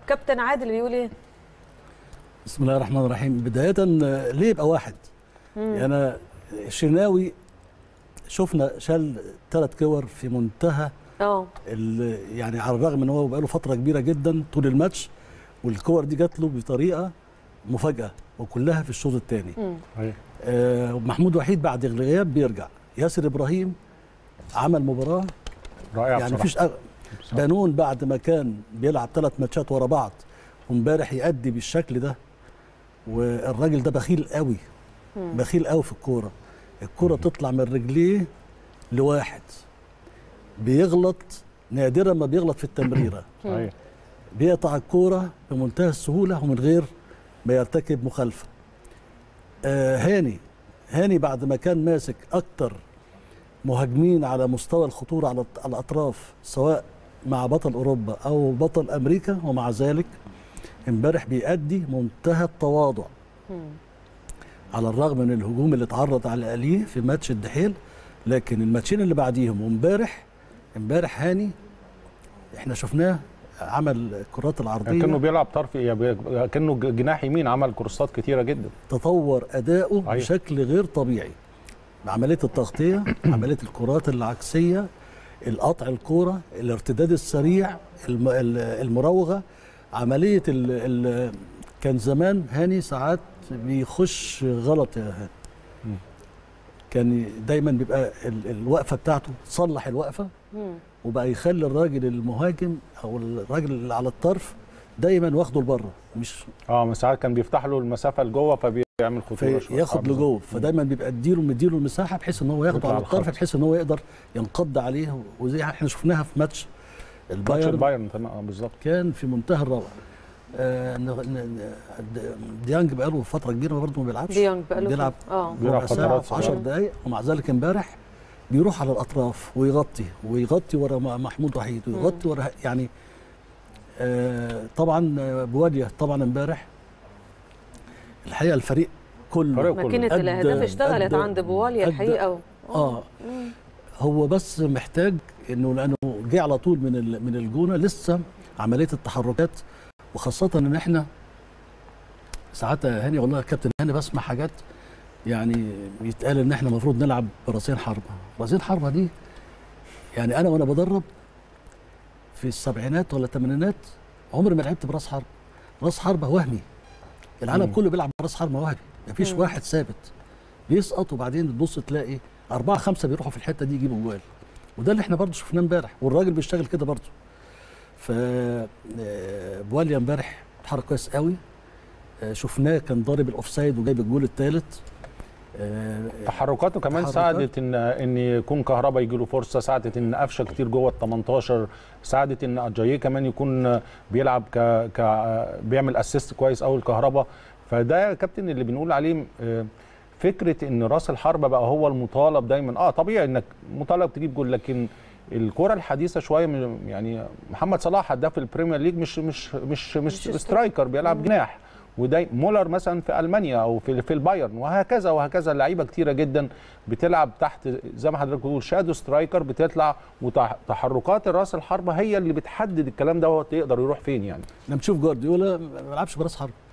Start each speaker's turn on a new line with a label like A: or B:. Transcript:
A: كابتن عادل بيقول ايه
B: بسم الله الرحمن الرحيم بداية آه، ليه يبقى واحد؟ يعني أنا الشناوي شفنا شال ثلاث كور في منتهى
A: اه
B: ال- يعني على الرغم ان هو بقاله فتره كبيره جدا طول الماتش والكور دي جات له بطريقه مفاجاه وكلها في الشوط الثاني
A: مم.
B: آه محمود وحيد بعد الغياب بيرجع ياسر ابراهيم عمل مباراه
C: رائع
B: يعني
C: بصراحة.
B: مفيش أغ... بنون بعد ما كان بيلعب ثلاث ماتشات ورا بعض وامبارح يأدي بالشكل ده والراجل ده بخيل قوي
A: مم.
B: بخيل قوي في الكوره الكوره تطلع من رجليه لواحد بيغلط نادرا ما بيغلط في التمريره
C: صحيح
B: بيقطع الكوره بمنتهى السهوله ومن غير ما يرتكب مخالفه آه هاني هاني بعد ما كان ماسك اكتر مهاجمين على مستوى الخطوره على على الاطراف سواء مع بطل اوروبا او بطل امريكا ومع ذلك امبارح بيأدي منتهى التواضع
A: مم.
B: على الرغم من الهجوم اللي اتعرض على اليه في ماتش الدحيل لكن الماتشين اللي بعديهم وامبارح امبارح هاني احنا شفناه عمل الكرات العرضيه
C: كانه بيلعب طرف يعني كانه جناح يمين عمل كورسات كتيره جدا
B: تطور اداؤه
C: أيوة.
B: بشكل غير طبيعي عمليه التغطيه عمليه الكرات العكسيه القطع الكوره الارتداد السريع الم- ال- المراوغه عمليه ال ال كان زمان هاني ساعات بيخش غلط يا هاني
C: مم.
B: كان دايما بيبقى ال- الوقفه بتاعته صلح الوقفه
A: مم.
B: وبقى يخلي الراجل المهاجم او الراجل اللي على الطرف دايما واخده لبره مش
C: اه من ساعات كان بيفتح له المسافه لجوه فبيعمل خطوره شويه
B: فياخد
C: آه، بالظبط.
B: لجوه فدايما بيبقى اديله مديله المساحه بحيث ان هو ياخده
C: يطلع
B: على
C: على
B: الطرف
C: الخط.
B: بحيث ان هو يقدر ينقض عليه وزي احنا شفناها في ماتش
C: ماتش
B: البايرن
C: البايرن تمام آه، بالظبط
B: كان في منتهى الروعه آه ن- ن- ن- ديانج بقاله فتره كبيره برضه ما بيلعبش
A: ديونج بقى له
B: بيلعب
A: اه
C: بيلعب
B: ربع ساعه
C: فترات
B: في 10
C: صغيرة.
B: دقائق ومع ذلك امبارح بيروح على الاطراف ويغطي ويغطي ورا م- محمود وحيد ويغطي ورا يعني آه طبعا آه، بواديه طبعا امبارح الحقيقه الفريق كله
C: فريق كله.
A: ماكينه
B: قد-
A: الاهداف اشتغلت
B: قد-
A: عند بواليا
B: قد-
A: الحقيقه
B: اه
A: مم.
B: هو بس محتاج انه لانه جه على طول من ال- من الجونه لسه عمليه التحركات وخاصه ان احنا ساعات يا هاني والله يا كابتن هاني بسمع حاجات يعني يتقال ان احنا المفروض نلعب براسين حربه راسين حربه دي يعني انا وانا بدرب في السبعينات ولا الثمانينات عمري ما لعبت براس حرب راس حربه وهمي العالم
C: مم.
B: كله بيلعب براس حربه وهمي مفيش
A: مم.
B: واحد ثابت بيسقط وبعدين تبص تلاقي أربعة خمسة بيروحوا في الحتة دي يجيبوا جوال وده اللي احنا برضه شفناه امبارح والراجل بيشتغل كده برضه ف آه، بواليا امبارح اتحرك كويس قوي آه، شفناه كان ضارب الاوفسايد وجايب الجول الثالث
C: تحركاته كمان
B: تحركات.
C: ساعدت ان ان يكون كهربا يجي له فرصه ساعدت ان قفشه كتير جوه ال 18 ساعدت ان اجاييه كمان يكون بيلعب ك, ك بيعمل اسيست كويس قوي الكهربا فده يا كابتن اللي بنقول عليه آه، فكره ان راس الحربه بقى هو المطالب دايما اه طبيعي انك مطالب تجيب جول لكن الكره الحديثه شويه من يعني محمد صلاح هداف البريمير ليج مش مش مش مش,
A: مش
C: سترايكر بيلعب جناح وداي مولر مثلا في المانيا او في في البايرن وهكذا وهكذا لعيبه كتيره جدا بتلعب تحت زي ما حضرتك بتقول شادو سترايكر بتطلع وتحركات الراس الحربه هي اللي بتحدد الكلام دوت يقدر يروح فين يعني
B: لما تشوف جوارديولا ما بيلعبش براس حرب